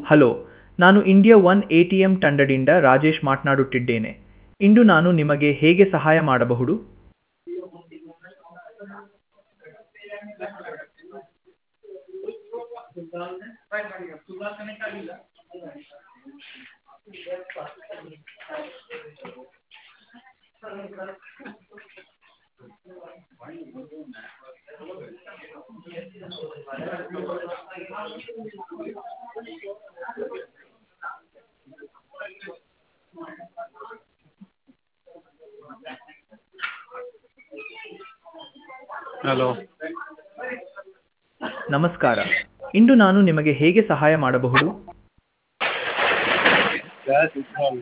hello ನಾನು India one A T M ತಂಡದಿಂದ ರಾಜೇಶ್ ಮಾತನಾಡುತ್ತಿದ್ದೇನೆ ಇಂದು ನಾನು ನಿಮಗೆ ಹೇಗೆ ಸಹಾಯ ಮಾಡಬಹುದು ಹಲೋ ನಮಸ್ಕಾರ ಇಂದು ನಾನು ನಿಮಗೆ ಹೇಗೆ ಸಹಾಯ ಮಾಡಬಹುದು ಕ್ಯಾಶ್ ವಿತ್ಡ್ರಾಲ್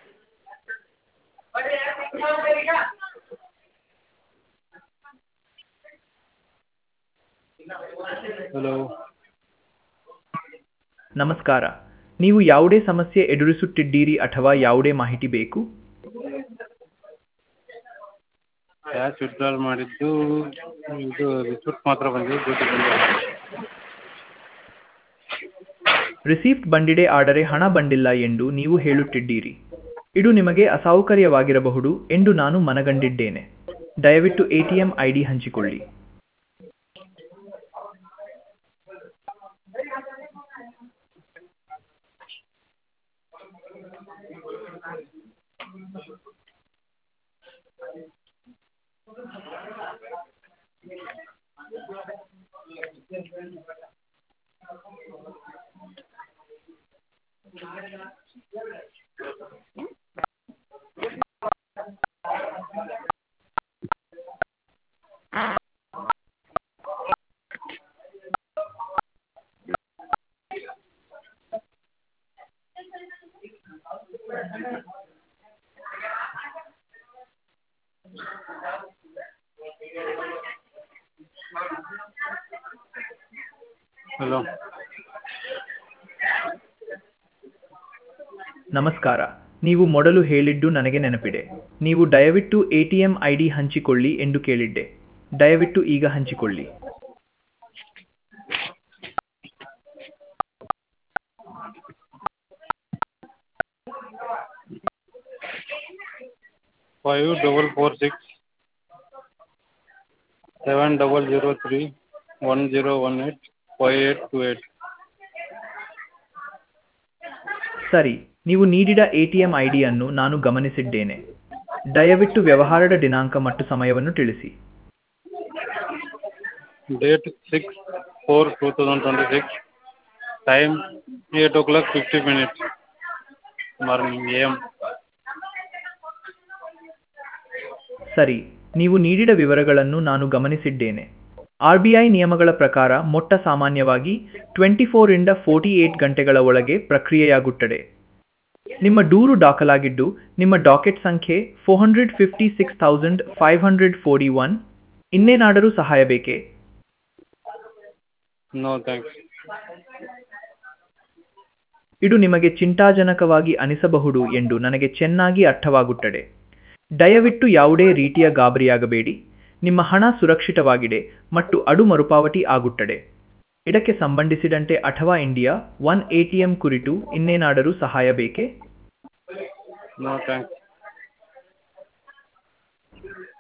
ಹಲೋ ನಮಸ್ಕಾರ ನೀವು ಯಾವುದೇ ಸಮಸ್ಯೆ ಎದುರಿಸುತ್ತಿದ್ದೀರಿ ಅಥವಾ ಯಾವುದೇ ಮಾಹಿತಿ ಬೇಕು ಕ್ಯಾಶ್ ವಿತ್ಡ್ರಾಲ್ ಮಾಡಿದ್ದು ಇದು ರಿಸಿಪ್ಟ್ ಮಾತ್ರ ಬಂದಿದೆ ದುಡ್ಡು ಬಂದಿಲ್ಲ ರಿಸೀಪ್ಟ್ ಬಂದಿದೆ ಆದರೆ ಹಣ ಬಂದಿಲ್ಲ ಎಂದು ನೀವು ಹೇಳುತ್ತಿದ್ದೀರಿ ಇದು ನಿಮಗೆ ಅಸೌಕರ್ಯವಾಗಿರಬಹುದು ಎಂದು ನಾನು ಮನಗಂಡಿದ್ದೇನೆ ದಯವಿಟ್ಟು A T M I D ಹಂಚಿಕೊಳ್ಳಿ ಹಲೋ ನಮಸ್ಕಾರ ನೀವು ಮೊದಲು ಹೇಳಿದ್ದು ನನಗೆ ನೆನಪಿದೆ ನೀವು ದಯವಿಟ್ಟು A T M I D ಹಂಚಿಕೊಳ್ಳಿ ಎಂದು ಕೇಳಿದ್ದೆ ದಯವಿಟ್ಟು ಈಗ ಹಂಚಿಕೊಳ್ಳಿ five double four six seven double zero three one zero one eight five eight two eight ಸರಿ ನೀವು ನೀಡಿದ ಎ ಟಿ ಎಂ ಐ ಡಿಯನ್ನು ನಾನು ಗಮನಿಸಿದ್ದೇನೆ ದಯವಿಟ್ಟು ವ್ಯವಹಾರದ ದಿನಾಂಕ ಮತ್ತು ಸಮಯವನ್ನು ತಿಳಿಸಿ date six four two thousand twenty six time eight o'clock fifty minutes morning A M ಸರಿ ನೀವು ನೀಡಿದ ವಿವರಗಳನ್ನು ನಾನು ಗಮನಿಸಿದ್ದೇನೆ ಆರ್ ಬಿ ಐ ನಿಯಮಗಳ ಪ್ರಕಾರ ಮೊಟ್ಟ ಸಾಮಾನ್ಯವಾಗಿ ಟ್ವೆಂಟಿ ಫೋರಿಂದ ಫೋರ್ಟಿ ಏಟ್ ಗಂಟೆಗಳ ಒಳಗೆ ಪ್ರಕ್ರಿಯೆಯಾಗುತ್ತದೆ ನಿಮ್ಮ ದೂರು ದಾಖಲಾಗಿದ್ದು ನಿಮ್ಮ ಡಾಕೆಟ್ ಸಂಖ್ಯೆ four hundred fifty six thousand five hundred forty one ಇನ್ನೇನಾದರೂ ಸಹಾಯ ಬೇಕೇ ನೋ ಥ್ಯಾಂಕ್ಸ್ ಇದು ನಿಮಗೆ ಚಿಂತಾಜನಕವಾಗಿ ಅನಿಸಬಹುದು ಎಂದು ನನಗೆ ಚೆನ್ನಾಗಿ ಅರ್ಥವಾಗುತ್ತದೆ ದಯವಿಟ್ಟು ಯಾವುದೇ ರೀತಿಯ ಗಾಬರಿಯಾಗಬೇಡಿ ನಿಮ್ಮ ಹಣ ಸುರಕ್ಷಿತವಾಗಿದೆ ಮತ್ತು ಅಡು ಮರುಪಾವತಿ ಆಗುತ್ತದೆ ಇದಕ್ಕೆ ಸಂಬಂಧಿಸಿದಂತೆ ಅಥವಾ India one A T M ಕುರಿತು ಇನ್ನೇನಾದರೂ ಸಹಾಯ ಬೇಕೇ ನೋ ಥ್ಯಾಂಕ್ಸ್